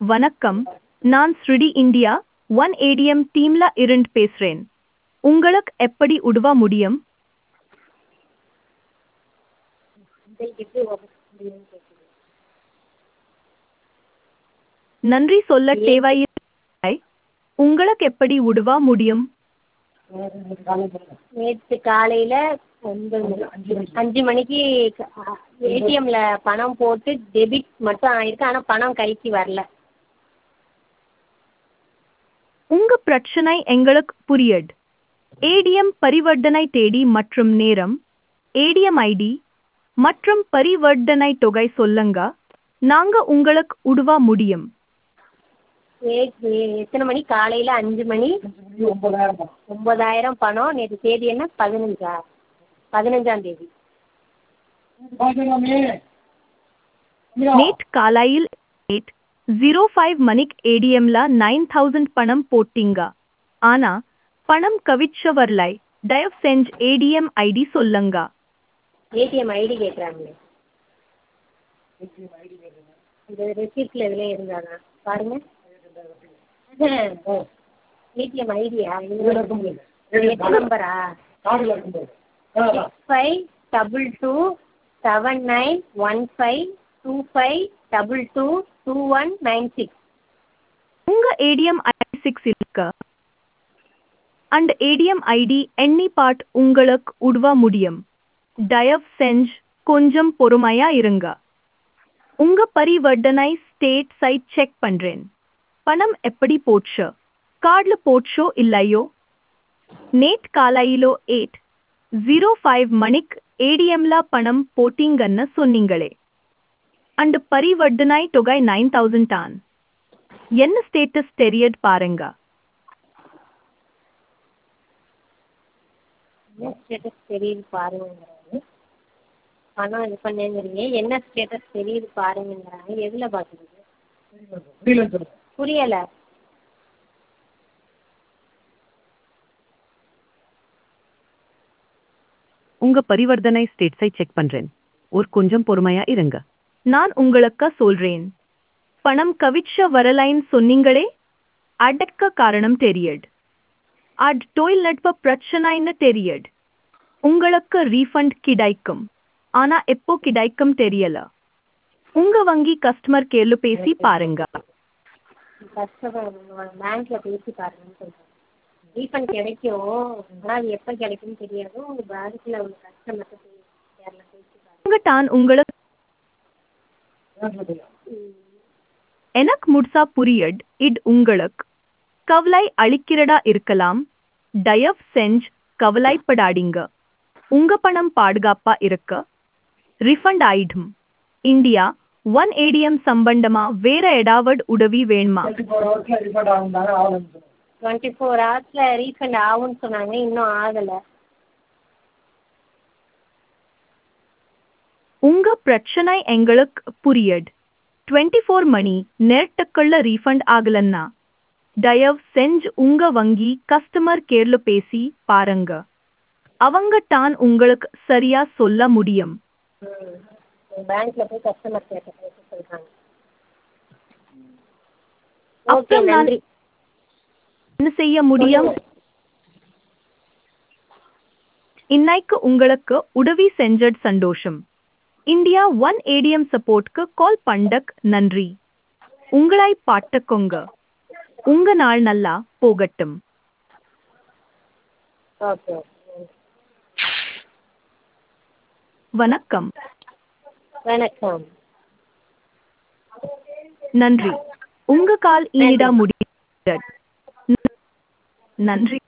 வணக்கம் நான் ஸ்ருடி இந்தியா ஒன் ஏடிஎம் டீம்ல இருந்து பேசுறேன் உங்களுக்கு எப்படி உதவ முடியும் நன்றி சொல்ல தேவையில்லை உங்களுக்கு எப்படி உதவ முடியும் நேற்று காலையில் ஒன்பது அஞ்சு மணிக்கு ஏடிஎம்மில் பணம் போட்டு டெபிட் மட்டும் ஆயிருக்கு ஆனால் பணம் கைக்கு வரல உங்க பிரச்சனை எங்களுக்கு புரியுது ஏடிஎம் பரிவர்த்தனை தேதி மற்றும் நேரம் ஏடிஎம் ஐடி மற்றும் பரிவர்த்தனை தொகை சொல்லுங்க நாங்க உங்களுக்கு உதவ முடியும் ஏ- ஏ- எத்தனை மணி காலையில் அஞ்சு மணி ஒம்பதாயிரம் பணம் நேற்று தேதி என்ன பதினஞ்சா பதினஞ்சாம் தேதி நேட் காலையில் எயிட் ஜீரோ ஃபைவ் மணிக்கு ஏடிஎம்ல நைன் தௌசண்ட் பணம் போட்டீங்க ஆனா பணம் கவிச்ச வரலை தயவு செஞ்சு ஏடிஎம் ஐடி சொல்லுங்க ஏடிஎம் ஐடி கேட்குறாங்களே இந்த ரெசிப்டில் இதில் இருந்தானா பாருங்க ஏடிஎம் ஐடியா எட்டு நம்பரா six five double two seven nine one five two five double two two one nine six உங்க ஏடிஎம் ஐடி சிக்ஸ் இருக்கு அண்ட் ஏடிஎம் ஐடி எண்ணி பாட் உங்களுக்கு உதவ முடியும் தயவு செஞ்சு கொஞ்சம் பொறுமையா இருங்க உங்க பரிவர்த்தனை ஸ்டேட் சைட் செக் பண்றேன் பணம் எப்படி போச்சு கார்டுல போச்சோ இல்லையோ நேட் காலையிலோ எயிட் ஜீரோ ஃபைவ் மணிக்கு ஏடிஎம்ல பணம் போட்டீங்கன்னு சொன்னீங்களே அண்ட் பரிவர்த்தனை தொகை நைன் தௌசண்ட் தான் என்ன ஸ்டேட்டஸ் தெரியுது பாருங்க என்ன ஸ்டேட்டஸ் தெரியுது பாருங்கிறாங்க பணம் இது பண்ணேங்கிறீங்க என்ன ஸ்டேட்டஸ் தெரியுது பாருங்கிறாங்க எதில் பார்க்குறது புரியலை உங்க பரிவர்த்தனை ஸ்டேட்ஸை செக் பண்றேன் ஒரு கொஞ்சம் பொறுமையா இருங்க நான் உங்களுக்கு சொல்றேன் பணம் கவிச்ச வரலைன்னு சொன்னீங்களே அடக்க காரணம் தெரியுது அட் தொழில் நட்ப பிரச்சனைன்னு தெரியுது உங்களுக்கு ரீஃபண்ட் கிடைக்கும் ஆனா எப்போ கிடைக்கும் தெரியல உங்க வங்கி கஸ்டமர் கேர்ல பேசி பாருங்க கஸ்டமர் பேங்க்கில் பேசி பாருங்கன்னு சொல்கிறேன் ரீஃபண்ட் கிடைக்கும் ஆனால் அது எப்போ கிடைக்கும்னு தெரியாது உங்கள் பேங்க்கில் உள்ள கஸ்டமர்கிட்ட பேசி கேரில் பேசி பாருங்க உங்க தான் உங்களுக்கு எனக்கு முழுசா புரியுது இது உங்களுக்கு கவலை அளிக்கிறதா இருக்கலாம் தயவு செஞ்சு கவலைப்படாதீங்க உங்க பணம் பாதுகாப்பா இருக்க ரிஃபண்ட் ஆயிடும் இந்தியா ஒன் ஏடிஎம் சம்பந்தமா வேற ஏதாவது உதவி வேணுமா டுவெண்ட்டி ஃபோர் ஹவர்ஸில் ரீஃபண்ட் ஆகும்னு சொன்னாங்க இன்னும் ஆகலை உங்க பிரச்சனை எங்களுக்கு புரியுது டுவெண்ட்டி ஃபோர் மணி நேரத்துக்குள்ள ரீஃபண்ட் ஆகலன்னா தயவு செஞ்சு உங்க வங்கி கஸ்டமர் கேர்ல பேசி பாருங்க அவங்க தான் உங்களுக்கு சரியா சொல்ல முடியும் பேங்க்கில் போய் கஸ்டமர் கேர்ட்ட பேச சொல்கிறாங்க ஓகே அப்புறம் நான் நன்றி என்ன செய்ய முடியும் இன்னைக்கு உங்களுக்கு உதவி செஞ்சது சந்தோஷம் இந்தியா ஒன் ஏடிஎம் சப்போர்ட்க்கு கால் பண்ணக் நன்றி உங்களை பாட்டுக்கோங்க உங்க நாள் நல்லா போகட்டும் ஓகே வணக்கம் வணக்கம் நன்றி உங்க கால் இனிடா முடிய நன்றி